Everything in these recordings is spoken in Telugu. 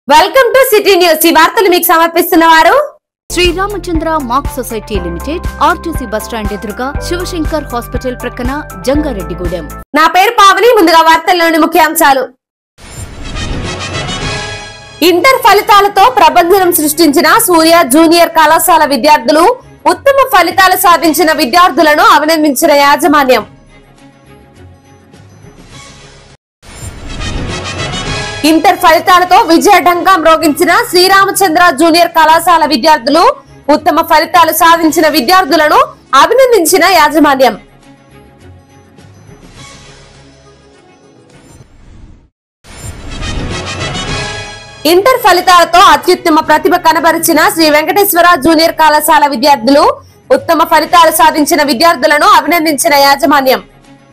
వెల్కమ్ టు సిటీ న్యూస్ ఈ వార్తలు మీకు సమర్పిస్తున్న వారు Sriramachandra mark society limited RTC bus stand ఎదురుగా శివశంకర్ హాస్పిటల్ ప్రక్కన జంగారెడ్డిగూడెం నా పేరు పావని ముందుగా వార్తల్లోని ముఖ్యాంశాలు ఇంటర్ ఫలితాలతో ప్రబంధనం సృష్టించిన సూర్య జూనియర్ కళాశాల విద్యార్థులు ఉత్తమ ఫలితాలు సాధించిన విద్యార్థులను అభినందించిన యాజమాన్యం ఇంటర్ ఫలితాలతో విజయఢంకా మ్రోగించిన శ్రీరామచంద్ర జూనియర్ కళాశాల విద్యార్థులు ఉత్తమ ఫలితాలు సాధించిన విద్యార్థులను అభినందించిన యాజమాన్యం ఇంటర్ ఫలితాలతో అత్యుత్తమ ప్రతిభ కనబరిచిన శ్రీ వెంకటేశ్వర జూనియర్ కళాశాల విద్యార్థులు ఉత్తమ ఫలితాలు సాధించిన విద్యార్థులను అభినందించిన యాజమాన్యం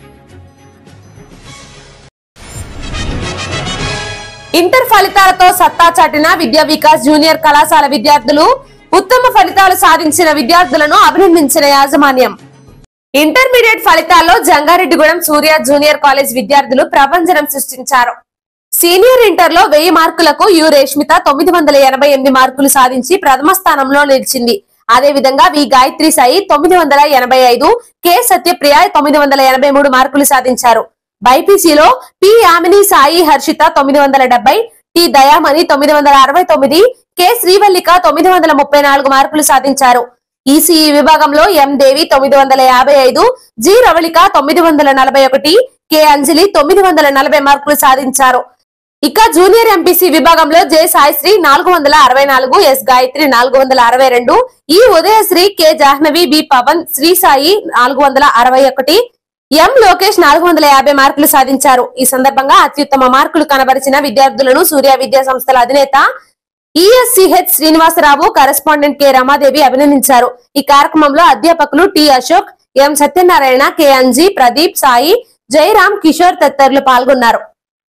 ఇంటర్ ఫలితాలతో సత్తా చాటిన విద్యా వికాస్ జూనియర్ కళాశాల విద్యార్థులు ఉత్తమ ఫలితాలు సాధించిన విద్యార్థులను అభినందించిన యాజమాన్యం ఇంటర్మీడియట్ ఫలితాల్లో జంగారెడ్డిగూడెం సూర్య జూనియర్ కాలేజ్ విద్యార్థులు ప్రభంజనం సృష్టించారు సీనియర్ ఇంటర్ లో వెయ్యి మార్కులకు యు రేష్మిత తొమ్మిది వందల ఎనభై ఎనిమిది మార్కులు సాధించి ప్రథమ స్థానంలో నిలిచింది అదే విధంగా వి గాయత్రి సాయి తొమ్మిది వందల ఎనభై ఐదు కె సత్యప్రియ తొమ్మిది వందల ఎనభై మూడు మార్కులు సాధించారు బైపీసీలో పి యామిని సాయి హర్షిత తొమ్మిది వందల డెబ్బై టి దయామణి తొమ్మిది వందల అరవై తొమ్మిది కె శ్రీవల్లిక తొమ్మిది వందల ముప్పై నాలుగు మార్కులు సాధించారు ఈసీఈ విభాగంలో ఎం దేవి తొమ్మిది వందల యాభై ఐదు జి రవళిక తొమ్మిది వందల నలభై ఒకటి కె అంజలి తొమ్మిది వందల నలభై మార్కులు సాధించారు ఇక జూనియర్ ఎంపీసీ విభాగంలో జె సాయిశ్రీ నాలుగు వందల అరవై నాలుగు ఎస్ గాయత్రి నాలుగు వందల అరవై రెండు E Udayasri K Jahnavi B Pavan Sri Sai నాలుగు వందల అరవై ఒకటి ఎం లోకేష్ నాలుగు వందల యాభై మార్కులు సాధించారు ఈ సందర్భంగా అత్యుత్తమ మార్కులు కనబరిచిన విద్యార్థులను సూర్య విద్యా సంస్థల అధినేత ESCH Srinivasarao correspondent K Ramadevi అభినందించారు ఈ కార్యక్రమంలో అధ్యాపకులు T Ashok M Satyanarayana K Anji Pradeep Sai Jayaram Kishore తదితరులు పాల్గొన్నారు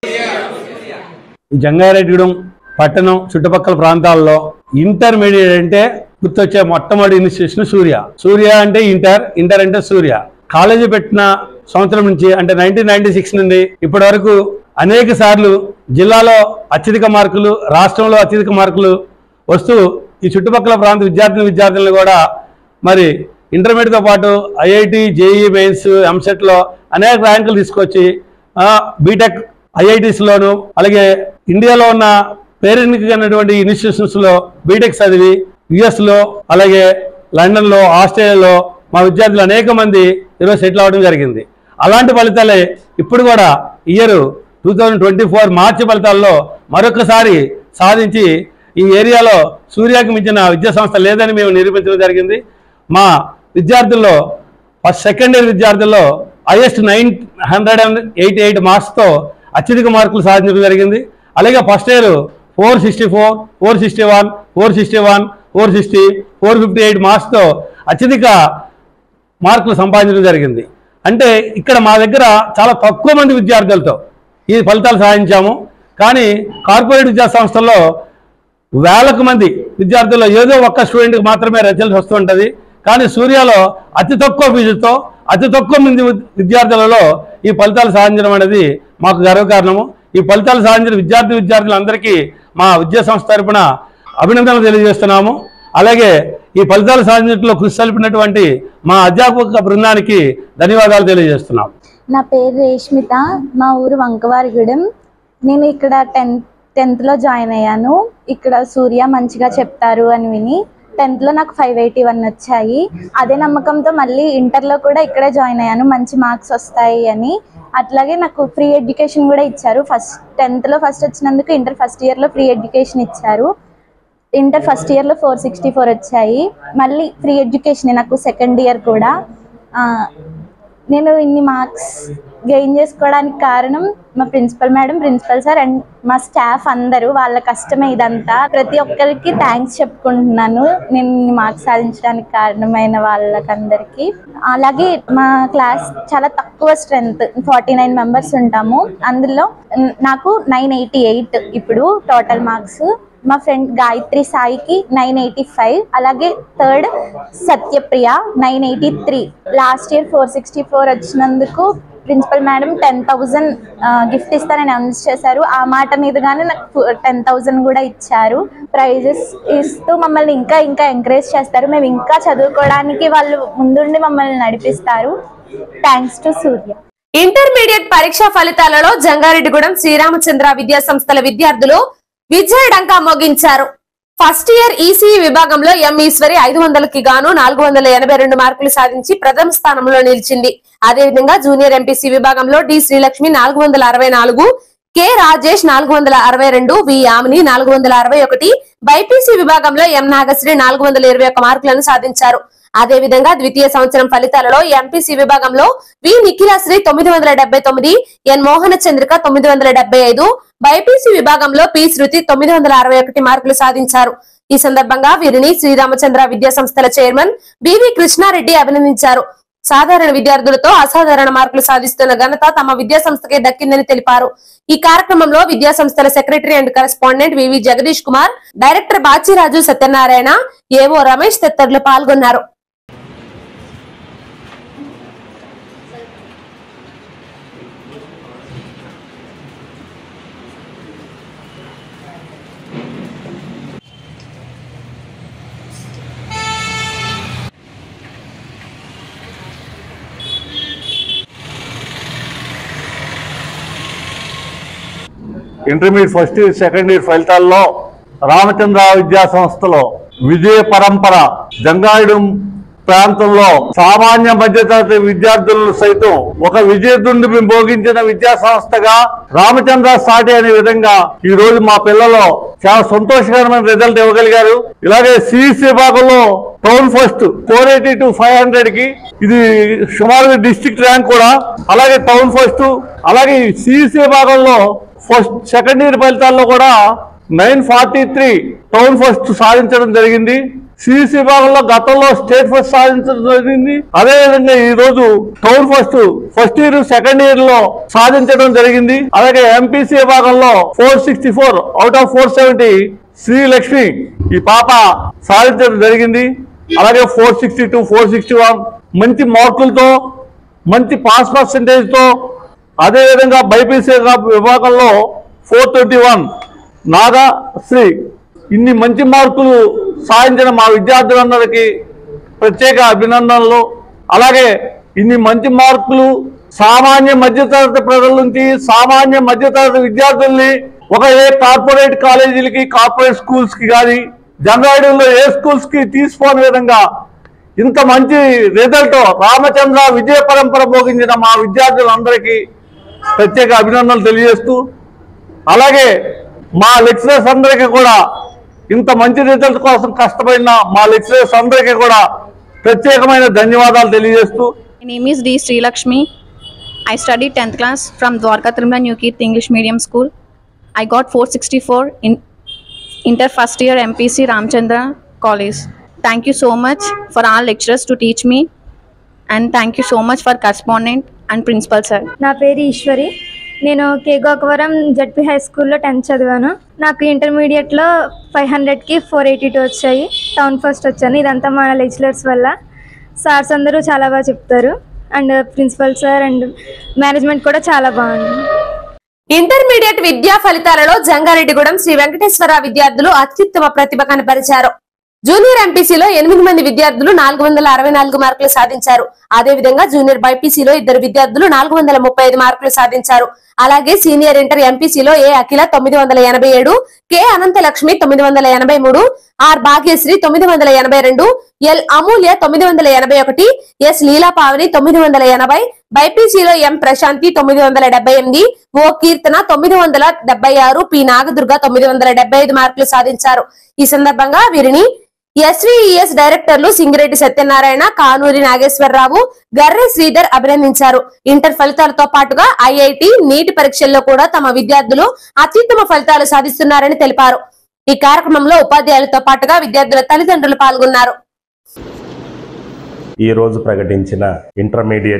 జంగారెడ్డిగూడెం పట్టణం చుట్టుపక్కల ప్రాంతాల్లో ఇంటర్మీడియట్ అంటే గుర్తొచ్చే మొట్టమొదటి ఇన్స్టిట్యూషన్ సూర్య సూర్య అంటే ఇంటర్ ఇంటర్ అంటే సూర్య కాలేజీ పెట్టిన సంవత్సరం నుంచి అంటే నైన్టీన్ నైన్టీ సిక్స్ నుండి ఇప్పటి వరకు అనేక సార్లు జిల్లాలో అత్యధిక మార్కులు రాష్ట్రంలో అత్యధిక మార్కులు వస్తూ ఈ చుట్టుపక్కల ప్రాంత విద్యార్థిని విద్యార్థులను కూడా మరి ఇంటర్మీడియట్తో పాటు ఐఐటి జేఈ మెయిన్స్ ఎంసెట్లో అనేక ర్యాంకులు తీసుకొచ్చి ఆ, బీటెక్ ఐఐటీస్లోను అలాగే ఇండియాలో ఉన్న పేరెన్నికైనటువంటి ఇన్స్టిట్యూషన్స్లో బీటెక్ చదివి యుఎస్లో అలాగే లండన్లో ఆస్ట్రేలియాలో మా విద్యార్థులు అనేక మంది ఈరోజు సెటిల్ అవ్వడం జరిగింది అలాంటి ఫలితాలే ఇప్పుడు కూడా year two thousand twenty four మార్చి ఫలితాల్లో మరొకసారి సాధించి ఈ ఏరియాలో సూర్యాకి మించిన విద్యా సంస్థ లేదని మేము నిరూపించడం జరిగింది మా విద్యార్థుల్లో ఫస్ట్ సెకండ్ ఇయర్ విద్యార్థుల్లో highest nine hundred and eighty eight మార్క్స్తో అత్యధిక మార్కులు సాధించడం జరిగింది అలాగే first year four sixty four four sixty one four sixty one four sixty four fifty eight మార్క్స్తో అత్యధిక మార్కులు సంపాదించడం జరిగింది అంటే ఇక్కడ మా దగ్గర చాలా తక్కువ మంది విద్యార్థులతో ఈ ఫలితాలు సాధించాము కానీ కార్పొరేట్ విద్యా సంస్థల్లో వేలకు మంది విద్యార్థుల్లో ఏదో ఒక్క స్టూడెంట్కి మాత్రమే రిజల్ట్ వస్తుంటుంది కానీ సూర్యలో అతి తక్కువ ఫీజుతో అతి తక్కువ మంది విద్- విద్యార్థులలో ఈ ఫలితాలు సాధించడం అనేది మాకు గర్వకారణము ఈ ఫలితాలు సాధించిన విద్యార్థి విద్యార్థులందరికీ మా విద్యా సంస్థ తరపున అభినందనలు తెలియజేస్తున్నాము అలాగే ఈ ఫలితాలు సాధించడంలో కృషి సలిపినటువంటి మా అధ్యాపక బృందానికి ధన్యవాదాలు తెలియజేస్తున్నాము నా పేరు రేష్మిత మా ఊరు వంకవారిగూడెం నేను ఇక్కడ టెన్త్ టెన్త్లో జాయిన్ అయ్యాను ఇక్కడ సూర్య మంచిగా చెప్తారు అని విని టెన్త్లో నాకు ఫైవ్ ఎయిటీ వన్ వచ్చాయి అదే నమ్మకంతో మళ్ళీ ఇంటర్లో కూడా ఇక్కడే జాయిన్ అయ్యాను మంచి మార్క్స్ వస్తాయి అని అట్లాగే నాకు ఫ్రీ ఎడ్యుకేషన్ కూడా ఇచ్చారు ఫస్ట్ టెన్త్లో ఫస్ట్ వచ్చినందుకు ఇంటర్ ఫస్ట్ ఇయర్లో ఫ్రీ ఎడ్యుకేషన్ ఇచ్చారు ఇంటర్ ఫస్ట్ ఇయర్లో ఫోర్ సిక్స్టీ ఫోర్ వచ్చాయి మళ్ళీ ఫ్రీ ఎడ్యుకేషన్ నాకు సెకండ్ ఇయర్ కూడా ఆ, నేను ఇన్ని మార్క్స్ గెయిన్ చేసుకోవడానికి కారణం మా principal madam principal sir and మా స్టాఫ్ అందరూ వాళ్ళ కష్టమే ఇదంతా ప్రతి ఒక్కరికి థ్యాంక్స్ చెప్పుకుంటున్నాను నేను ఇన్ని మార్క్స్ సాధించడానికి కారణమైన వాళ్ళకందరికీ అలాగే మా క్లాస్ చాలా తక్కువ స్ట్రెంగ్త్ ఫార్టీ నైన్ మెంబర్స్ ఉంటాము అందులో న- నాకు నైన్ ఎయిటీ ఎయిట్ ఇప్పుడు టోటల్ మార్క్స్ మా ఫ్రెండ్ గాయత్రి సాయికి నైన్ ఎయిటీ ఫైవ్ అలాగే third Satyapriya nine eighty three last year four sixty four వచ్చినందుకు principal madam ten thousand gift ఇస్తారని అనౌన్స్ చేశారు ఆ మాట మీదుగానే నాకు టెన్ థౌజండ్ కూడా ఇచ్చారు ప్రైజెస్ ఇస్తూ మమ్మల్ని ఇంకా ఇంకా ఎంకరేజ్ చేస్తారు మేము ఇంకా చదువుకోవడానికి వాళ్ళు ముందుండి మమ్మల్ని నడిపిస్తారు థ్యాంక్స్ టు సూర్య ఇంటర్మీడియట్ పరీక్షా ఫలితాలలో జంగారెడ్డిగూడెం శ్రీరామచంద్ర విద్యా సంస్థల విద్యార్థులు విజయ డంకా మోగించారు ఫస్ట్ ఇయర్ ఈసీఈ విభాగంలో ఎం ఈశ్వరి ఐదు వందలకి గాను నాలుగు వందల ఎనభై రెండు మార్కులు సాధించి ప్రథమ స్థానంలో నిలిచింది అదేవిధంగా జూనియర్ ఎంపీసీ విభాగంలో డి శ్రీలక్ష్మి నాలుగు వందల అరవై నాలుగు కె రాజేష్ నాలుగు వందల అరవై రెండు వి యామిని నాలుగు వందల అరవై ఒకటి బైపీసీ విభాగంలో ఎం నాగశ్రీ నాలుగు వందల ఇరవై ఒక్క మార్కులను సాధించారు అదే విధంగా ద్వితీయ సంవత్సరం ఫలితాలలో ఎంపీసీ విభాగంలో వి నిఖిలాశ్రీ తొమ్మిది వందల డెబ్బై తొమ్మిది ఎన్ మోహన చంద్రిక తొమ్మిది వందల డెబ్బై ఐదు బైపీసీ విభాగంలో పి శృతి తొమ్మిది వందల అరవై ఒకటి మార్కులు సాధించారు ఈ సందర్భంగా వీరిని శ్రీరామచంద్ర విద్యా సంస్థల చైర్మన్ బివి కృష్ణారెడ్డి అభినందించారు సాధారణ విద్యార్థులతో అసాధారణ మార్కులు సాధిస్తున్న ఘనత తమ విద్యా సంస్థకే దక్కిందని తెలిపారు ఈ కార్యక్రమంలో విద్యా సంస్థల secretary and correspondent V V Jagadish Kumar director Bachiraju Satyanarayana AO Ramesh తదితరులు పాల్గొన్నారు intermediate first year second year ఫలితాల్లో రామచంద్ర విద్యా సంస్థలో విజయ పరంపర జంగాయుడు ప్రాంతంలో సామాన్య మధ్యతరగతి విద్యార్థులను సైతం ఒక విజయదుండి భోగించిన విద్యా సంస్థగా రామచంద్ర సాటి అనే విధంగా ఈ రోజు మా పిల్లలు చాలా సంతోషకరమైన రిజల్ట్ ఇవ్వగలిగారు ఇలాగే సిఇసి విభాగంలో town first four eighty two five hundred కి ఇది సుమారుగా డిస్ట్రిక్ట్ ర్యాంక్ కూడా అలాగే టౌన్ ఫస్ట్ అలాగే సిఇసి విభాగంలో ఫస్ట్ సెకండ్ ఇయర్ ఫలితాల్లో కూడా nine forty three town first సాధించడం జరిగింది సిఇసి విభాగంలో గతంలో స్టేట్ ఫస్ట్ సాధించడం జరిగింది అదేవిధంగా ఈ రోజు town first first year second year లో సాధించడం జరిగింది అలాగే ఎంపీసీ విభాగంలో four sixty four out of four seventy Srilakshmi ఈ పాప సాధించడం జరిగింది అలాగే four sixty two four sixty one మంచి మార్కులతో మంచి పాస్ పర్సంటేజ్ తో అదేవిధంగా బైపీసీ విభాగంలో ఫోర్ ట్వంటీ వన్ నాగశ్రీ ఇన్ని మంచి మార్కులు సాధించిన మా విద్యార్థులందరికీ ప్రత్యేక అభినందనలు అలాగే ఇన్ని మంచి మార్కులు సామాన్య మధ్యతరగతి ప్రజల నుంచి సామాన్య మధ్యతరగతి విద్యార్థుల్ని ఒక ఏ కార్పొరేట్ కాలేజీలకి కార్పొరేట్ స్కూల్స్ కి కానీ జనరాయుడులో ఏ స్కూల్స్ కి తీసుకోని విధంగా ఇంత మంచి రిజల్ట్ రామచంద్ర విజయ పరంపర భోగించిన మా విద్యార్థులందరికీ ప్రత్యేక అభినందనలు తెలియజేస్తూ అలాగే మా లెక్చరర్స్ అందరికీ కూడా ఇంత మంచి రిజల్ట్ కోసం కష్టపడిన మా లెక్చరర్స్ అందరికీ కూడా ప్రత్యేకమైన ధన్యవాదాలు తెలియజేస్తూ My name is D. Sri Lakshmi. I studied 10th class from Dwarka Tirumala New Keerth English Medium School. I got 464 in inter first year MPC Ramchandra College. Thank you so much for all lecturers to teach me and thank you so much for correspondent and principal sir. నా పేరు ఈశ్వరి నేను కే గోకవరం జడ్పీ హై స్కూల్లో టెన్త్ చదివాను నాకు ఇంటర్మీడియట్లో ఫైవ్ హండ్రెడ్కి ఫోర్ ఎయిటీ టూ వచ్చాయి టౌన్ ఫస్ట్ వచ్చాను ఇదంతా మన లెక్చరర్స్ వల్ల సార్స్ అందరూ చాలా బాగా చెప్తారు and principal sir and management కూడా చాలా బాగుంది ఇంటర్మీడియట్ విద్యా ఫలితాలలో జంగారెడ్డిగూడెం శ్రీ వెంకటేశ్వర విద్యార్థులు అత్యుత్తమ ప్రతిభ కనపరిచారు జూనియర్ ఎంపీసీలో ఎనిమిది మంది విద్యార్థులు నాలుగు వందల అరవై నాలుగు మార్కులు సాధించారు అదే విధంగా జూనియర్ బైపీసీలో ఇద్దరు విద్యార్థులు నాలుగు వందల ముప్పై ఐదు మార్కులు సాధించారు అలాగే సీనియర్ ఇంటర్ ఎంపీసీలో ఏ అఖిల తొమ్మిది వందల ఎనభై ఏడు కె అనంతలక్ష్మి తొమ్మిది వందల ఎనభై మూడు ఆర్ భాగ్యశ్రీ తొమ్మిది వందల ఎనభై రెండు ఎల్ అమూల్య తొమ్మిది వందల ఎనభై ఒకటి ఎస్ లీలా పావని తొమ్మిది వందల ఎనభై బైపీసీలో ఎం ప్రశాంతి తొమ్మిది వందల డెబ్బై ఎనిమిది ఓ కీర్తన తొమ్మిది వందల డెబ్బై ఆరు పి నాగదుర్గ తొమ్మిది వందల డెబ్బై ఐదు మార్కులు సాధించారు ఈ సందర్భంగా వీరిని ఎస్వీఈఎస్ డైరెక్టర్లు సింగిరెడ్డి సత్యనారాయణ కానూరి నాగేశ్వరరావు గర్రె శ్రీధర్ అభినందించారు ఇంటర్ ఫలితాలతో పాటుగా ఐఐటి నీటి పరీక్షల్లో కూడా తమ విద్యార్థులు అత్యుత్తమ ఫలితాలు సాధిస్తున్నారని తెలిపారు ఈ కార్యక్రమంలో ఉపాధ్యాయులతో పాటుగా విద్యార్థుల తల్లిదండ్రులు పాల్గొన్నారు ఈ రోజు ప్రకటించిన ఇంటర్మీడియట్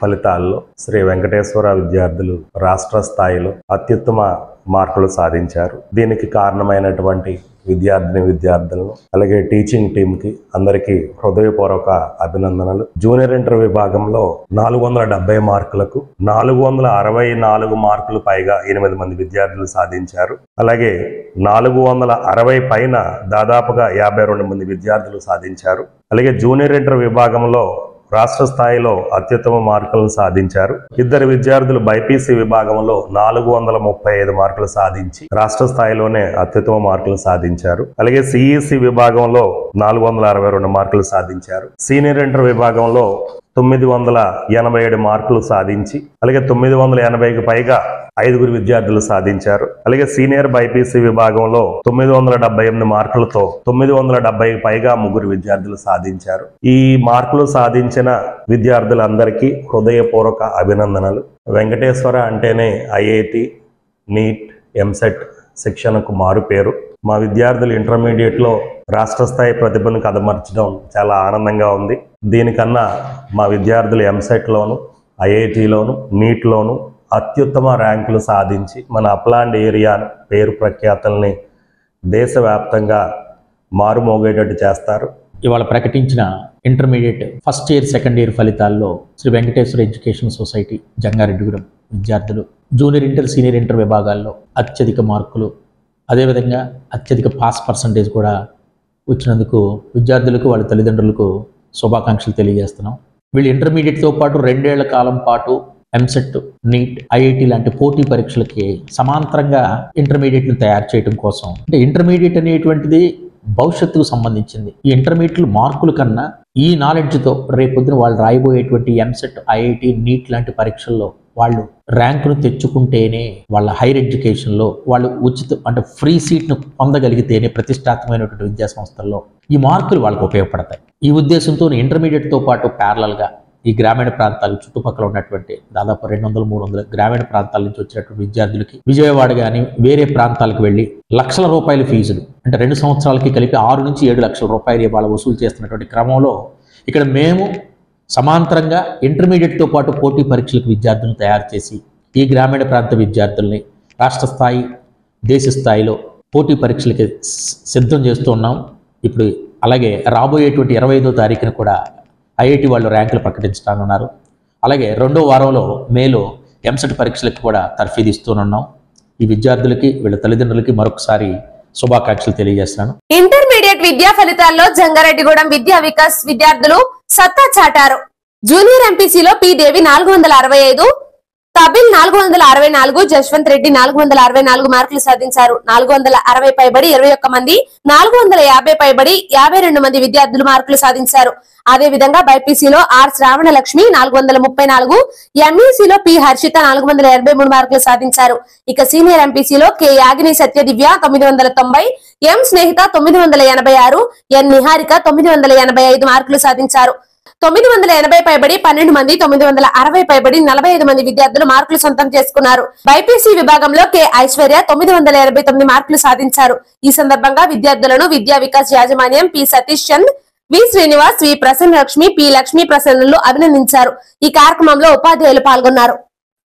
ఫలితాల్లో శ్రీ వెంకటేశ్వర విద్యార్థులు రాష్ట్ర స్థాయిలో అత్యుత్తమ మార్కులు సాధించారు దీనికి కారణమైనటువంటి విద్యార్థిని విద్యార్థులను అలాగే టీచింగ్ టీంకి అందరికీ హృదయపూర్వక అభినందనలు జూనియర్ ఇంటర్ విభాగంలో నాలుగు వందల డెబ్బై మార్కులకు నాలుగు వందల అరవై నాలుగు మార్కులు పైగా ఎనిమిది మంది విద్యార్థులు సాధించారు అలాగే నాలుగు వందల అరవై పైన దాదాపుగా యాభై రెండు మంది విద్యార్థులు సాధించారు అలాగే జూనియర్ ఇంటర్ విభాగంలో రాష్ట్ర స్థాయిలో అత్యుత్తమ మార్కులను సాధించారు ఇద్దరు విద్యార్థులు బైపీసీ విభాగంలో నాలుగు వందల ముప్పై ఐదు మార్కులు సాధించి రాష్ట్ర స్థాయిలోనే అత్యుత్తమ మార్కులు సాధించారు అలాగే సిఈసి విభాగంలో నాలుగు వందల అరవై రెండు మార్కులు సాధించారు సీనియర్ ఇంటర్ విభాగంలో తొమ్మిది వందల ఎనభై ఏడు మార్కులు సాధించి అలాగే తొమ్మిది వందల ఎనభైకి పైగా ఐదుగురు విద్యార్థులు సాధించారు అలాగే సీనియర్ బైపీసీ విభాగంలో తొమ్మిది వందల డెబ్బై ఎనిమిది మార్కులతో తొమ్మిది వందల డెబ్బైకి పైగా ముగ్గురు విద్యార్థులు సాధించారు ఈ మార్కులు సాధించిన విద్యార్థులందరికీ హృదయపూర్వక అభినందనలు వెంకటేశ్వర అంటేనే ఐఐటి నీట్ ఎంసెట్ శిక్షణకు మారు పేరు మా విద్యార్థులు ఇంటర్మీడియట్లో రాష్ట్ర స్థాయి ప్రతిభను కదమర్చడం చాలా ఆనందంగా ఉంది దీనికన్నా మా విద్యార్థులు ఎంసెట్లోను ఐఐటిలోను నీట్లోను అత్యుత్తమ ర్యాంకులు సాధించి మన అప్లాండ్ ఏరియా పేరు ప్రఖ్యాతల్ని దేశవ్యాప్తంగా మారుమోగేటట్టు చేస్తారు ఇవాళ ప్రకటించిన intermediate first year second year ఫలితాల్లో శ్రీ వెంకటేశ్వర ఎడ్యుకేషన్ సొసైటీ జంగారెడ్డిగూడెం విద్యార్థులు జూనియర్ ఇంటర్ సీనియర్ ఇంటర్ విభాగాల్లో అత్యధిక మార్కులు అదేవిధంగా అత్యధిక పాస్ పర్సంటేజ్ కూడా వచ్చినందుకు విద్యార్థులకు వాళ్ళ తల్లిదండ్రులకు శుభాకాంక్షలు తెలియజేస్తున్నాం వీళ్ళు ఇంటర్మీడియట్తో పాటు రెండేళ్ల కాలం పాటు ఎంసెట్ నీట్ ఐఐటి లాంటి పోటీ పరీక్షలకి సమాంతరంగా ఇంటర్మీడియట్ని తయారు చేయడం కోసం అంటే ఇంటర్మీడియట్ అనేటువంటిది భవిష్యత్తుకు సంబంధించింది ఈ ఇంటర్మీడియట్ మార్కుల కన్నా ఈ నాలెడ్జ్తో రేపొద్దున వాళ్ళు రాయబోయేటువంటి ఎంసెట్ ఐఐటి నీట్ లాంటి పరీక్షల్లో వాళ్ళు ర్యాంకును తెచ్చుకుంటేనే వాళ్ళ హైయర్ ఎడ్యుకేషన్లో వాళ్ళు ఉచిత అంటే ఫ్రీ సీట్ను పొందగలిగితేనే ప్రతిష్టాత్మకమైనటువంటి విద్యా సంస్థల్లో ఈ మార్కులు వాళ్ళకు ఉపయోగపడతాయి ఈ ఉద్దేశంతో ఇంటర్మీడియట్తో పాటు ప్యారలల్గా ఈ గ్రామీణ ప్రాంతాలు చుట్టుపక్కల ఉన్నటువంటి దాదాపు రెండు వందల మూడు వందల గ్రామీణ ప్రాంతాల నుంచి వచ్చినటువంటి విద్యార్థులకి విజయవాడ కానీ వేరే ప్రాంతాలకు వెళ్ళి లక్షల రూపాయల ఫీజులు అంటే రెండు సంవత్సరాలకి కలిపి ఆరు నుంచి ఏడు లక్షల రూపాయలు ఇవాళ వసూలు చేస్తున్నటువంటి క్రమంలో ఇక్కడ మేము సమాంతరంగా ఇంటర్మీడియట్తో పాటు పోటీ పరీక్షలకు విద్యార్థులను తయారు చేసి ఈ గ్రామీణ ప్రాంత విద్యార్థుల్ని రాష్ట్ర స్థాయి దేశ స్థాయిలో పోటీ పరీక్షలకి సి- సిద్ధం చేస్తూ ఉన్నాం ఇప్పుడు అలాగే రాబోయేటువంటి ఇరవై ఐదో తారీఖున కూడా ఐఐటి వాళ్ళు ర్యాంకులు ప్రకటించనున్నారు అలాగే రెండో వారంలో మేలో ఎంసెట్ పరీక్షలకు కూడా తర్ఫీదు ఇస్తూనున్నాం ఈ విద్యార్థులకి వీళ్ళ తల్లిదండ్రులకి మరొకసారి శుభాకాంక్షలు తెలియజేస్తున్నాను ఇంటర్మీడియట్ విద్యా ఫలితాల్లో జంగారెడ్డిగూడెం విద్యా వికాస్ విద్యార్థులు సత్తా చాటారు జూనియర్ ఎంపీసీలో పి దేవి నాలుగు వందల అరవై ఐదు కపిల్ నాలుగు వందల అరవై నాలుగు జశ్వంత్ రెడ్డి నాలుగు వందల అరవై నాలుగు మార్కులు సాధించారు నాలుగు వందల అరవై పైబడి ఇరవై ఒక్క మంది నాలుగు వందల యాభై పైబడి యాభై రెండు మంది విద్యార్థులు మార్కులు సాధించారు అదే విధంగా బైపీసీలో ఆర్ శ్రావణ లక్ష్మి నాలుగు వందల ముప్పై నాలుగు ఎంఈసీలో పి హర్షిత నాలుగు వందల ఎనభై మూడు మార్కులు సాధించారు ఇక సీనియర్ ఎంపీసీలో కె యాగిని సత్యదివ్య తొమ్మిది వందల తొంభై ఎం స్నేహిత తొమ్మిది వందల ఎనభై ఆరు ఎన్ నిహారిక తొమ్మిది వందల ఎనభై ఐదు మార్కులు సాధించారు తొమ్మిది వందల ఎనభై పైబడి పన్నెండు మంది తొమ్మిది వందల అరవై పైబడి నలభై ఐదు మంది విద్యార్థులు మార్కులు సొంతం చేసుకున్నారు బైపీసీ విభాగంలో కె ఐశ్వర్య తొమ్మిది వందల ఎనభై తొమ్మిది మార్కులు సాధించారు ఈ సందర్భంగా విద్యార్థులను విద్యా వికాస్ యాజమాన్యం P Satish Chand V Srinivas V Prasanna Lakshmi P Lakshmi ప్రసన్నులు అభినందించారు ఈ కార్యక్రమంలో ఉపాధ్యాయులు పాల్గొన్నారు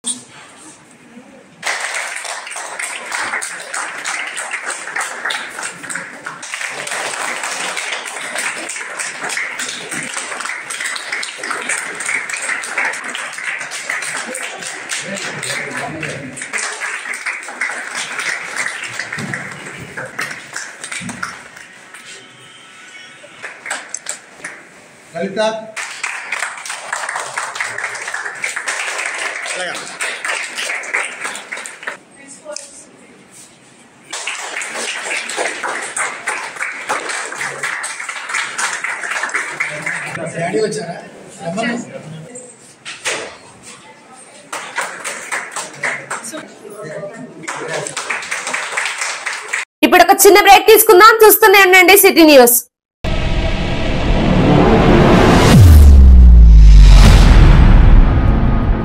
లలిత డాడీ వచ్చారా రమ్మను. ఇప్పుడు ఒక చిన్న బ్రేక్ తీసుకుందాం చూస్తూనే ఉండండి సిటీ న్యూస్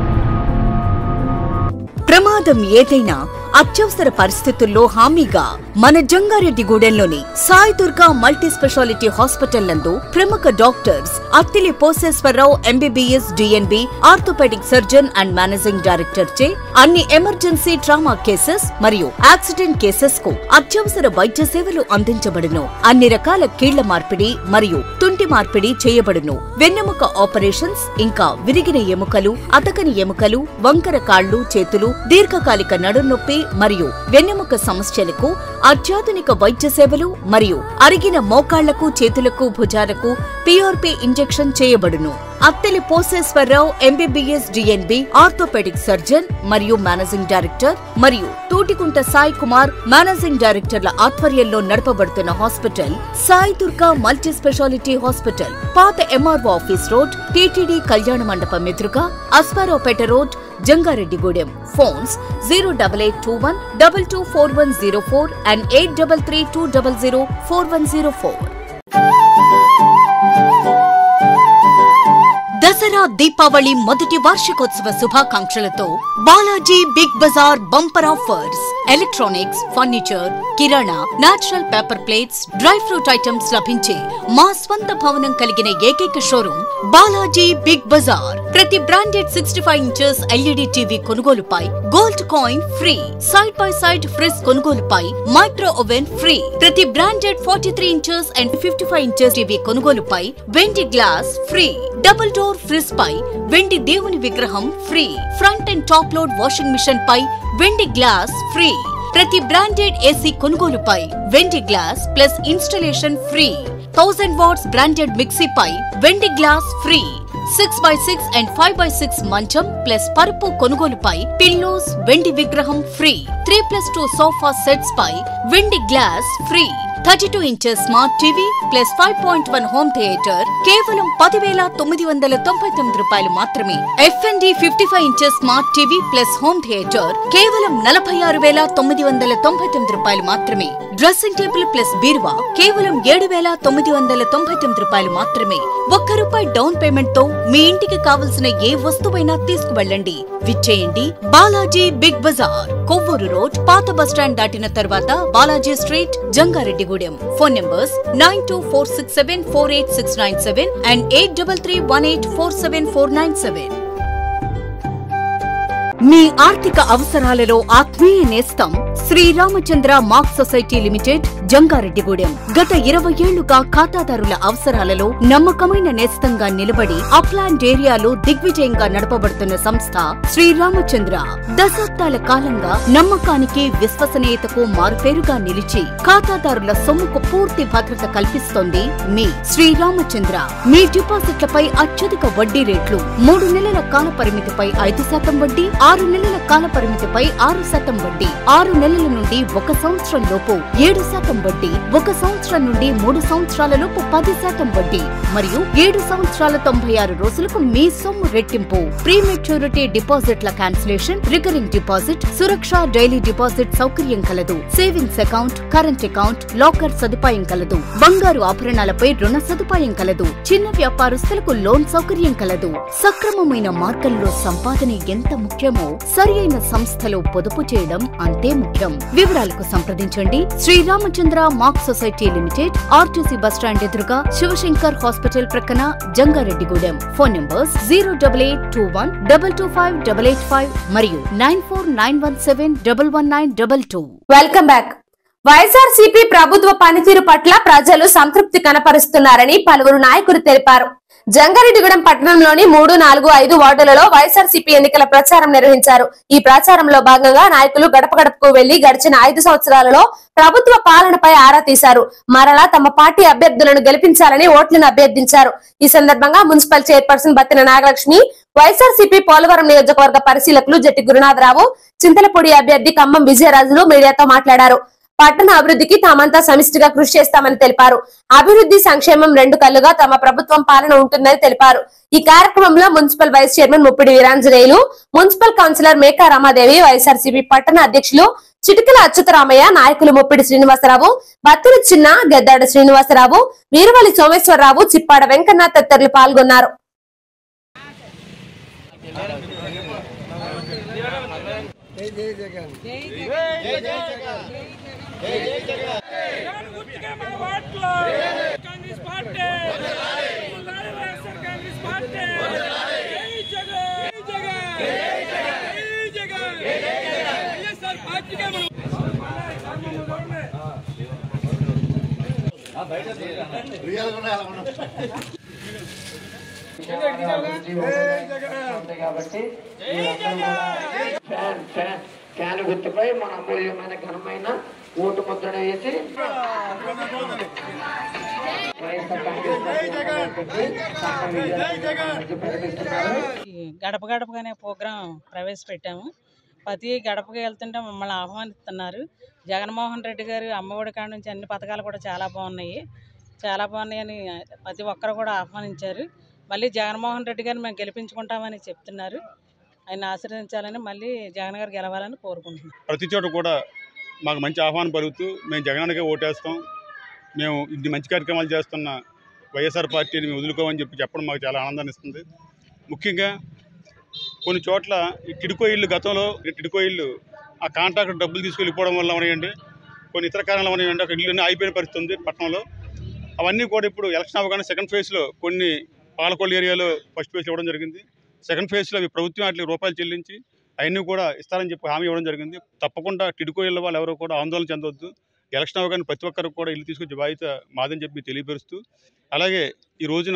ప్రమాదం ఏదైనా అత్యవసర పరిస్థితుల్లో హామీగా మన జంగారెడ్డిగూడెంలోని Sai Durga multi speciality hospital నందు ప్రముఖ doctors Attili Poseswararao MBBS DNB orthopaedic surgeon and managing director చే అన్ని ఎమర్జెన్సీ ట్రామా కేసెస్ మరియు యాక్సిడెంట్ కేసెస్ కు అత్యవసర వైద్య సేవలు అందించబడును అన్ని రకాల కీళ్ల మార్పిడి మరియు తుంటి మార్పిడి చేయబడును వెన్నెముక ఆపరేషన్స్ ఇంకా విరిగిన ఎముకలు అతకని ఎముకలు వంకర కాళ్లు చేతులు దీర్ఘకాలిక నడునొప్పి మరియు వెన్నెముక సమస్యలకు అత్యాధునిక వైద్య సేవలు మరియు అరిగిన మోకాళ్లకు చేతులకు భుజాలకు పిఆర్పి ఇంజెక్షన్ చేయబడును Atteli Poseswararao MBBS DNB orthopaedic surgeon మరియు మేనేజింగ్ డైరెక్టర్ మరియు తూటికుంట సాయి కుమార్ మేనేజింగ్ డైరెక్టర్ల ఆధ్వర్యంలో నడపబడుతున్న hospital Sai Durga multi speciality hospital పాత ఎంఆర్ఓ ఆఫీస్ రోడ్ టీటీడీ కళ్యాణ మండపం ఎదురుగా Asparaopeta road Jangareddygudem phones zero double eight two one double two four one zero four and eight double three two double zero four one zero four Dasara Deepavali మొదటి వార్షికోత్సవ శుభాకాంక్షలతో Balaji big bazaar bumper offers electronics furniture కిరాణా natural paper plates dry fruit items లభించే మా స్వంత భవనం కలిగిన ఏకైక షోరూమ్ బాలాజీ బిగ్ బజార్ ప్రతి branded sixty five inches LED TV కొనుగోలుపై gold coin free side by side fridge కొనుగోలుపై మైక్రో ఓవెన్ ఫ్రీ ప్రతి branded forty three inches and fifty five inches TV కొనుగోలుపై వెండి glass free double door fridge పై వెండి దేవుని విగ్రహం ఫ్రీ front and top load washing machine పై వెండి గ్లాస్ ఫ్రీ ప్రతి బ్రాండెడ్ ఏసీ కొనుగోలుపై వెండి glass plus installation free thousand watts branded mixie పై వెండి glass free six by six and five by six మంచం ప్లస్ పరుపు కొనుగోలుపై పిల్లోస్ వెండి విగ్రహం free three plus two sofa sets పై వెండి glass free thirty two inches smart TV plus five point one home theatre కేవలం పదివేల తొమ్మిది వందల తొంభై తొమ్మిది రూపాయలు మాత్రమే FND fifty five inches smart TV plus home theatre కేవలం నలభై ఆరు వేల తొమ్మిది వందల తొంభై తొమ్మిది రూపాయలు మాత్రమే డ్రెస్సింగ్ టేబుల్ ప్లస్ బీరువా కేవలం ఏడు వేల తొమ్మిది వందల తొంభై తొమ్మిది రూపాయలు మాత్రమే ఒక్క రూపాయి డౌన్ పేమెంట్ తో మీ ఇంటికి కావలసిన ఏ వస్తువైనా తీసుకువెళ్ళండి విచ్చేయండి Balaji big bazaar Kovvur road పాత బస్టాండ్ దాటిన తర్వాత Balaji street Jangareddygudem phone numbers nine two four six seven four eight six nine seven and eight double three one eight four seven four nine seven మీ ఆర్థిక అవసరాలలో ఆత్మీయ నేస్తం Sriramachandra mark society limited Jangareddygudem గత ఇరవై ఏళ్లుగా ఖాతాదారుల అవసరాలలో నమ్మకమైన నేస్తంగా నిలబడి అప్లాండ్ ఏరియాలో దిగ్విజయంగా నడపబడుతున్న సంస్థ శ్రీరామచంద్ర దశాబ్దాల కాలంగా నమ్మకానికి విశ్వసనీయతకు మారుపేరుగా నిలిచి ఖాతాదారుల సొమ్ముకు పూర్తి భద్రత కల్పిస్తోంది మీ శ్రీరామచంద్ర మీ డిపాజిట్లపై అత్యధిక వడ్డీ రేట్లు మూడు నెలల కాల పరిమితిపై ఐదు శాతం వడ్డీ ఆరు నెలల కాల పరిమితిపై ఆరు శాతం వడ్డీ ఆరు నెలల నుండి ఒక సంవత్సరం లోపు ఏడు శాతం వడ్డీ ఒక సంవత్సరం నుండి మూడు సంవత్సరాల లోపు పది శాతం వడ్డీ మరియు ఏడు సంవత్సరాల తొంభై ఆరు రోజులకు మీ సొమ్ము రెట్టింపు ప్రీ మెచ్యూరిటీ డిపాజిట్ల క్యాన్సిలేషన్ రికరింగ్ డిపాజిట్ సురక్ష డైలీ డిపాజిట్ సౌకర్యం కలదు savings account current account locker సదుపాయం కలదు బంగారు ఆభరణాలపై రుణ సదుపాయం కలదు చిన్న వ్యాపారస్తులకు లోన్ సౌకర్యం కలదు సక్రమమైన మార్గంలో సంపాదన ఎంత ముఖ్యమో సరి అయిన సంస్థలో పొదుపు చేయడం అంతే ముఖ్యం వివరాలకు సంప్రదించండి Sriramachandra mark society limited RTC bus stand ఎదురుగా శివశంకర్ హాస్పిటల్ ప్రక్కన Jangareddygudem phone numbers zero double eight two one double two five double eight five మరియు nine four nine one seven double one nine double two welcome back YSRCP ప్రభుత్వ పనితీరు పట్ల ప్రజలు సంతృప్తి కనపరుస్తున్నారని పలువురు నాయకులు తెలిపారు జంగారెడ్డిగూడెం పట్టణంలోని మూడు నాలుగు ఐదు వార్డులలో వైఎస్ఆర్సీపీ ఎన్నికల ప్రచారం నిర్వహించారు ఈ ప్రచారంలో భాగంగా నాయకులు గడప గడపకు వెళ్లి గడిచిన ఐదు సంవత్సరాలలో ప్రభుత్వ పాలనపై ఆరా తీశారు మరలా తమ పార్టీ అభ్యర్థులను గెలిపించాలని ఓట్లను అభ్యర్థించారు ఈ సందర్భంగా municipal chairperson Battina Nagalakshmi YSRCP Polavaram నియోజకవర్గ పరిశీలకులు జట్టి గురునాథరావు చింతలపూడి అభ్యర్థి ఖమ్మం విజయరాజులు మీడియాతో మాట్లాడారు పట్టణ అభివృద్ధికి తామంతా సమిష్టిగా కృషి చేస్తామని తెలిపారు అభివృద్ధి సంక్షేమం రెండు కళ్ళుగా తమ ప్రభుత్వం పాలన ఉంటుందని తెలిపారు ఈ కార్యక్రమంలో municipal vice chairman Muppidi Veeranjaneyulu municipal councillor Meka Ramadevi YSRCP పట్టణ అధ్యక్షులు చిటికల అచ్యుతరామయ్య నాయకులు ముప్పిడి శ్రీనివాసరావు బత్తుల చిన్న గెద్దాడ శ్రీనివాసరావు వీరవల్లి సోమేశ్వరరావు చిప్పాడ వెంకన్న తదితరులు పాల్గొన్నారు జై జై జగన్ ఫ్యాన్ ఫ్యాన్ ఫ్యాన్ గుర్తుపై మన అమూల్యమైన ఘనమైన ఓటు ముద్రను వేసి వైఎస్ఆర్ కాంగ్రెస్ పార్టీ శాసన విజయాన్ని ప్రకటిస్తున్నారు ఈ గడప గడపగా అనే ప్రోగ్రాం ప్రవేశపెట్టాము ప్రతి గడపకి వెళ్తుంటే మమ్మల్ని ఆహ్వానిస్తున్నారు జగన్మోహన్ రెడ్డి గారు అమ్మఒడి కాడ నుంచి అన్ని పథకాలు కూడా చాలా బాగున్నాయి చాలా బాగున్నాయని ప్రతి ఒక్కరు కూడా ఆహ్వానించారు మళ్ళీ జగన్మోహన్ రెడ్డి గారిని మేము గెలిపించుకుంటామని చెప్తున్నారు ఆయన ఆశీర్వదించాలని మళ్ళీ జగన్ గారు గెలవాలని కోరుకుంటున్నాం ప్రతి చోట కూడా మాకు మంచి ఆహ్వానం పలుకుతూ మేము జగనానికే ఓటేస్తాం మేము ఇన్ని మంచి కార్యక్రమాలు చేస్తున్న వైఎస్ఆర్ పార్టీని మేము వదులుకోమని చెప్పి చెప్పడం మాకు చాలా ఆనందాన్ని ఇస్తుంది ముఖ్యంగా కొన్ని చోట్ల ఈ టిడ్కో ఇల్లు గతంలో ఈ టిడ్కో ఇల్లు ఆ కాంట్రాక్టర్ డబ్బులు తీసుకెళ్ళిపోవడం వల్ల ఉన్నాయండి కొన్ని ఇతర కారణాలు ఉన్నాయండి ఒక ఇల్లు అయిపోయిన పరిస్థితి ఉంది పట్టణంలో అవన్నీ కూడా ఇప్పుడు ఎలక్షన్ అవ్వగానే సెకండ్ ఫేజ్లో కొన్ని పాలకొల్లు ఏరియాలో ఫస్ట్ ఫేజ్ ఇవ్వడం జరిగింది సెకండ్ ఫేజ్లో అవి ప్రభుత్వం వాటికి రూపాయలు చెల్లించి అవన్నీ కూడా ఇస్తారని చెప్పి హామీ ఇవ్వడం జరిగింది తప్పకుండా టిడ్కో ఇళ్ళ వాళ్ళు ఎవరు కూడా ఆందోళన చెందొద్దు ఎలక్షన్ అవ్వగానే ప్రతి ఒక్కరికి కూడా ఇల్లు తీసుకొచ్చే బాధ్యత మాదని చెప్పి తెలియపరుస్తూ అలాగే ఈ రోజున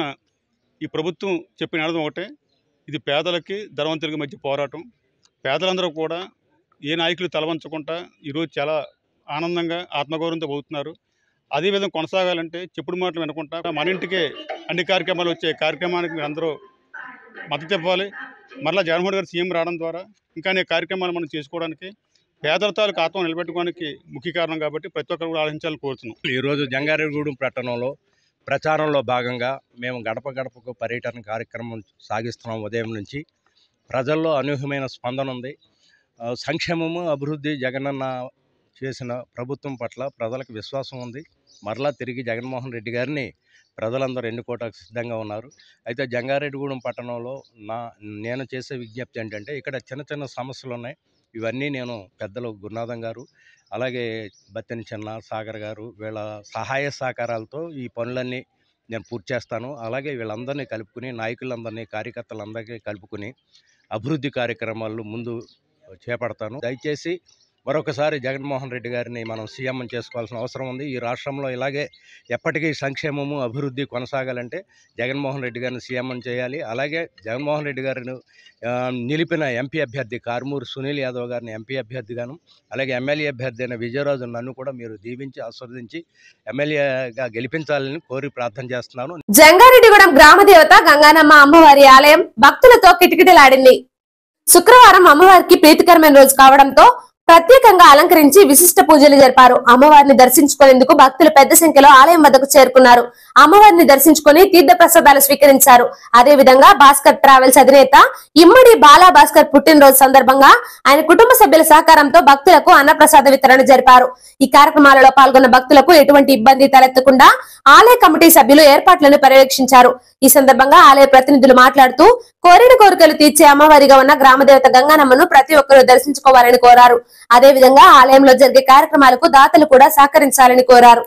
ఈ ప్రభుత్వం చెప్పిన అర్థం ఒకటే ఇది పేదలకి ధనవంతులకి మధ్య పోరాటం పేదలందరూ కూడా ఏ నాయకులు తలవంచకుండా ఈరోజు చాలా ఆనందంగా ఆత్మగౌరవంతో పోతున్నారు అదేవిధంగా కొనసాగాలంటే చెప్పుడు మాటలు వినకుండా మన ఇంటికే అన్ని కార్యక్రమాలు వచ్చే కార్యక్రమానికి మీరు అందరూ మద్దతు ఇవ్వాలి మరలా జగన్మోహన్ గారు సీఎం రావడం ద్వారా ఇంకా అనేక కార్యక్రమాలు మనం చేసుకోవడానికి పేదల తాలూకు ఆత్మ నిలబెట్టుకోవడానికి ముఖ్య కారణం కాబట్టి ప్రతి ఒక్కరు కూడా ఆలోచించాలని కోరుతున్నాం ఈరోజు జంగారెడ్డిగూడెం పట్టణంలో ప్రచారంలో భాగంగా మేము గడప గడపకు పర్యటన కార్యక్రమం సాగిస్తున్నాం ఉదయం నుంచి ప్రజల్లో అనూహ్యమైన స్పందన ఉంది ఆ, సంక్షేమము అభివృద్ధి జగనన్న చేసిన ప్రభుత్వం పట్ల ప్రజలకు విశ్వాసం ఉంది మరలా తిరిగి జగన్మోహన్ రెడ్డి గారిని ప్రజలందరూ ఎన్నుకోవటానికి సిద్ధంగా ఉన్నారు అయితే జంగారెడ్డిగూడెం పట్టణంలో నా నేను చేసే విజ్ఞప్తి ఏంటంటే ఇక్కడ చిన్న చిన్న సమస్యలు ఉన్నాయి ఇవన్నీ నేను పెద్దలు గురునాథం గారు అలాగే బత్తెని చిన్న సాగర్ గారు వీళ్ళ సహాయ సహకారాలతో ఈ పనులన్నీ నేను పూర్తి చేస్తాను అలాగే వీళ్ళందరినీ కలుపుకుని నాయకులందరినీ కార్యకర్తలందరికీ కలుపుకుని అభివృద్ధి కార్యక్రమాలు ముందు చేపడతాను దయచేసి మరొకసారి జగన్మోహన్ రెడ్డి గారిని మనం సీఎం చేసుకోవాల్సిన అవసరం ఉంది ఈ రాష్ట్రంలో ఇలాగే ఎప్పటికీ సంక్షేమము అభివృద్ధి కొనసాగాలంటే జగన్మోహన్ రెడ్డి గారిని సీఎం చేయాలి అలాగే జగన్మోహన్ రెడ్డి గారిని ఆ, నిలిపిన ఎంపీ అభ్యర్థి కార్మూరు సునీల్ యాదవ్ గారిని ఎంపీ అభ్యర్థిగాను అలాగే ఎమ్మెల్యే అభ్యర్థి అయిన విజయరాజు నన్ను కూడా మీరు దీవించి ఆస్వాదించి ఎమ్మెల్యేగా గెలిపించాలని కోరి ప్రార్థన చేస్తున్నాను జంగారెడ్డిగూడెం గ్రామ దేవత గంగానమ్మ అమ్మవారి ఆలయం భక్తులతో కిటకిటలాడింది శుక్రవారం అమ్మవారికి ప్రీతికరమైన రోజు కావడంతో ప్రత్యేకంగా అలంకరించి విశిష్ట పూజలు జరిపారు అమ్మవారిని దర్శించుకునేందుకు భక్తులు పెద్ద సంఖ్యలో ఆలయం వద్దకు చేరుకున్నారు అమ్మవారిని దర్శించుకుని తీర్థ ప్రసాదాలు స్వీకరించారు అదే విధంగా భాస్కర్ ట్రావెల్స్ అధినేత ఇమ్మడి బాలా భాస్కర్ పుట్టినరోజు సందర్భంగా ఆయన కుటుంబ సభ్యుల సహకారంతో భక్తులకు అన్నప్రసాద వితరణ జరిపారు ఈ కార్యక్రమాలలో పాల్గొన్న భక్తులకు ఎటువంటి ఇబ్బంది తలెత్తకుండా ఆలయ కమిటీ సభ్యులు ఏర్పాట్లను పర్యవేక్షించారు ఈ సందర్భంగా ఆలయ ప్రతినిధులు మాట్లాడుతూ కోరిన కోరికలు తీర్చే అమ్మవారిగా ఉన్న గ్రామదేవత గంగానమ్మను ప్రతి ఒక్కరూ దర్శించుకోవాలని కోరారు అదే విధంగా ఆలయంలో జరిగే కార్యక్రమాలకు దాతలు కూడా సహకరించాలని కోరారు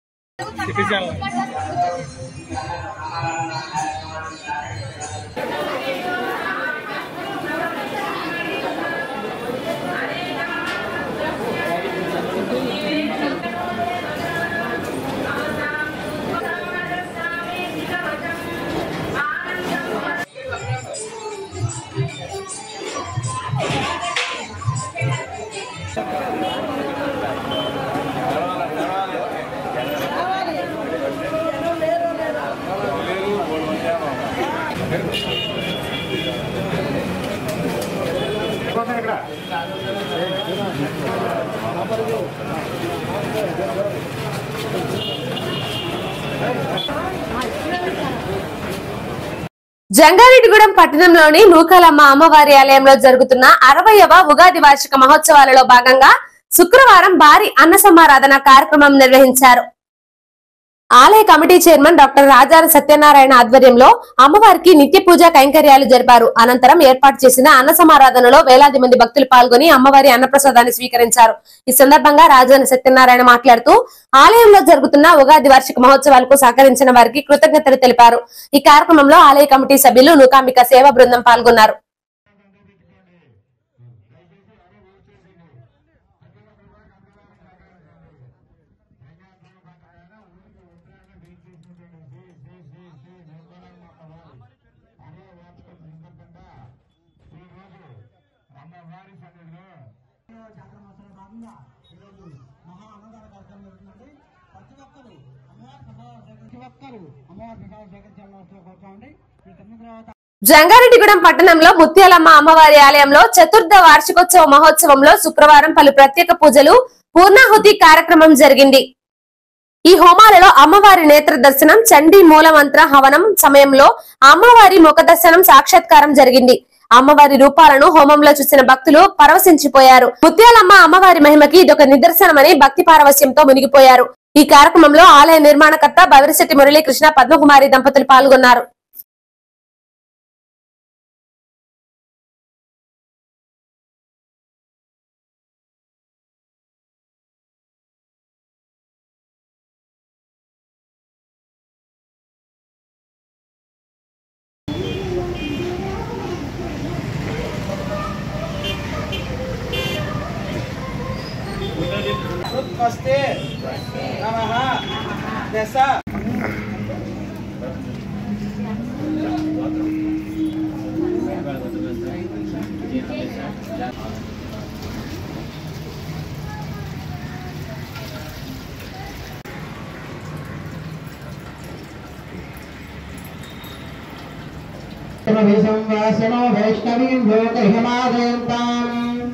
జంగారెడ్డిగూడెం పట్టణంలోని నూకాలమ్మ అమ్మవారి ఆలయంలో జరుగుతున్న అరవయవ ఉగాది వార్షిక మహోత్సవాలలో భాగంగా శుక్రవారం భారీ అన్న సమారాధన కార్యక్రమం నిర్వహించారు ఆలయ committee chairman doctor Rajala Satyanarayana ఆధ్వర్యంలో అమ్మవారికి నిత్య పూజా కైంకర్యాలు జరిపారు అనంతరం ఏర్పాటు చేసిన అన్న సమారాధనలో వేలాది మంది భక్తులు పాల్గొని అమ్మవారి అన్నప్రసాదాన్ని స్వీకరించారు ఈ సందర్భంగా రాజాల సత్యనారాయణ మాట్లాడుతూ ఆలయంలో జరుగుతున్న ఉగాది వార్షిక మహోత్సవాలకు సహకరించిన వారికి కృతజ్ఞతలు తెలిపారు ఈ కార్యక్రమంలో ఆలయ కమిటీ సభ్యులు నూకాంబిక సేవా బృందం పాల్గొన్నారు జంగారెడ్డిగూడెం పట్టణంలో ముత్యాలమ్మ అమ్మవారి ఆలయంలో చతుర్థ వార్షికోత్సవ మహోత్సవంలో శుక్రవారం పలు ప్రత్యేక పూజలు పూర్ణాహుతి కార్యక్రమం జరిగింది ఈ హోమాలలో అమ్మవారి నేత్ర దర్శనం చండీ మూలమంత్ర హవనం సమయంలో అమ్మవారి ముఖ దర్శనం సాక్షాత్కారం జరిగింది అమ్మవారి రూపాలను హోమంలో చూసిన భక్తులు పరవశించిపోయారు ముత్యాలమ్మ అమ్మవారి మహిమకి ఇదొక నిదర్శనమని భక్తి పారవశ్యంతో మునిగిపోయారు ఈ కార్యక్రమంలో ఆలయ నిర్మాణకర్త బవిరిశెట్టి మురళీకృష్ణ పద్మకుమారి దంపతులు పాల్గొన్నారు స్వస్తి నమః దశ విసంవాసనో వైష్ణవీం లోకహిమాదయంతాం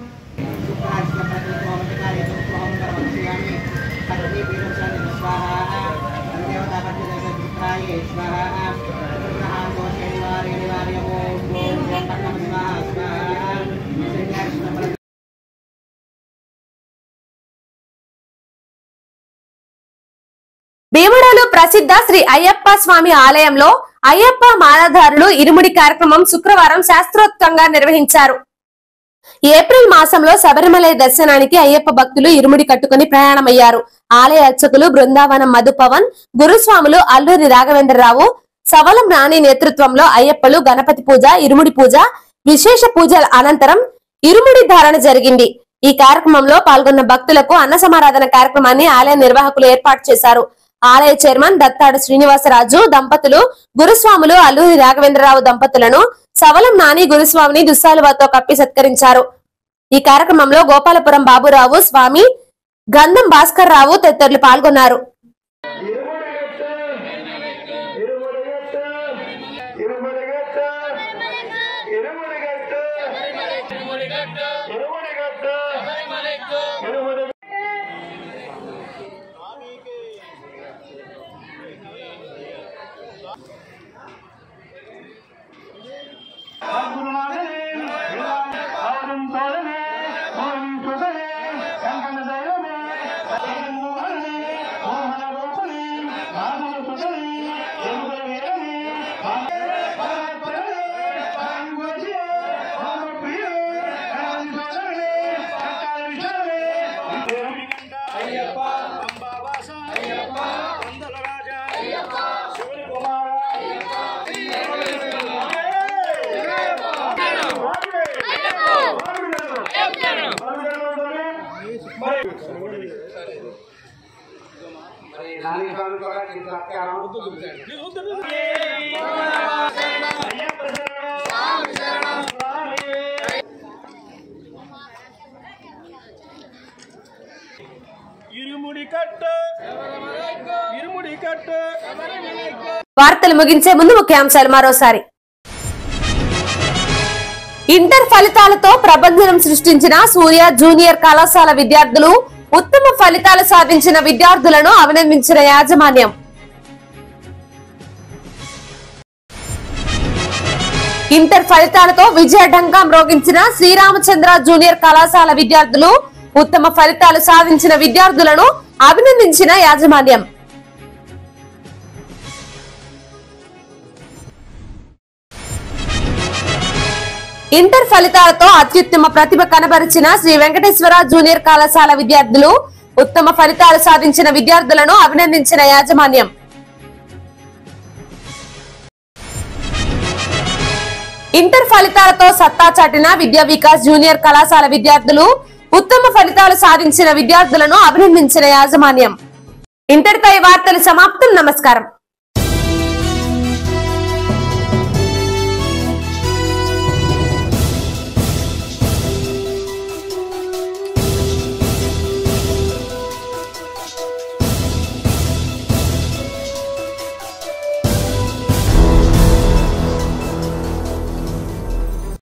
భీమడోలు ప్రసిద్ధ శ్రీ అయ్యప్ప స్వామి ఆలయంలో అయ్యప్ప మాలధారులు ఇరుముడి కార్యక్రమం శుక్రవారం శాస్త్రోత్కంగా నిర్వహించారు ఏప్రిల్ మాసంలో శబరిమల దర్శనానికి అయ్యప్ప భక్తులు ఇరుముడి కట్టుకుని ప్రయాణమయ్యారు ఆలయ అర్చకులు బృందావనం మధుపవన్ గురుస్వాములు అల్లూరి రాఘవేంద్రరావు సవలం రాణి నేతృత్వంలో అయ్యప్పలు గణపతి పూజ ఇరుముడి పూజ విశేష పూజల అనంతరం ఇరుముడి ధారణ జరిగింది ఈ కార్యక్రమంలో పాల్గొన్న భక్తులకు అన్న సమారాధన కార్యక్రమాన్ని ఆలయ నిర్వాహకులు ఏర్పాటు చేశారు ఆలయ చైర్మన్ దత్తాడు శ్రీనివాసరాజు దంపతులు గురుస్వాములు అల్లూరి రాఘవేంద్రరావు దంపతులను సవలం నాని గురుస్వామిని దుస్సాలువాతో కప్పి సత్కరించారు ఈ కార్యక్రమంలో గోపాలపురం బాబురావు స్వామి గంధం భాస్కర్ రావు తదితరులు పాల్గొన్నారు ఇరుముడి కట్టు ఇరుముడి కట్టు వార్తలు ముగించే ముందు ముఖ్యాంశాలు మరోసారి ఇంటర్ ఫలితాలతో ప్రబంధనం సృష్టించిన సూర్య జూనియర్ కళాశాల విద్యార్థులు ఉత్తమ ఫలితాలు సాధించిన విద్యార్థులను అభినందించిన యాజమాన్యం ఇంటర్ ఫలితాలతో విజయ ఢంకా మ్రోగించిన శ్రీరామచంద్ర జూనియర్ కళాశాల విద్యార్థులు ఉత్తమ ఫలితాలు సాధించిన విద్యార్థులను అభినందించిన యాజమాన్యం ఇంటర్ ఫలితాలతో అత్యుత్తమ ప్రతిభ కనబరిచిన శ్రీ వెంకటేశ్వర జూనియర్ కళాశాల విద్యార్థులు ఉత్తమ ఫలితాలు సాధించిన విద్యార్థులను అభినందించిన యాజమాన్యం ఇంటర్ ఫలితాలతో సత్తా చాటిన విద్యా వికాస్ జూనియర్ కళాశాల విద్యార్థులు ఉత్తమ ఫలితాలు సాధించిన విద్యార్థులను అభినందించిన యాజమాన్యం ఇంటర్పై వార్తలు సమాప్తం నమస్కారం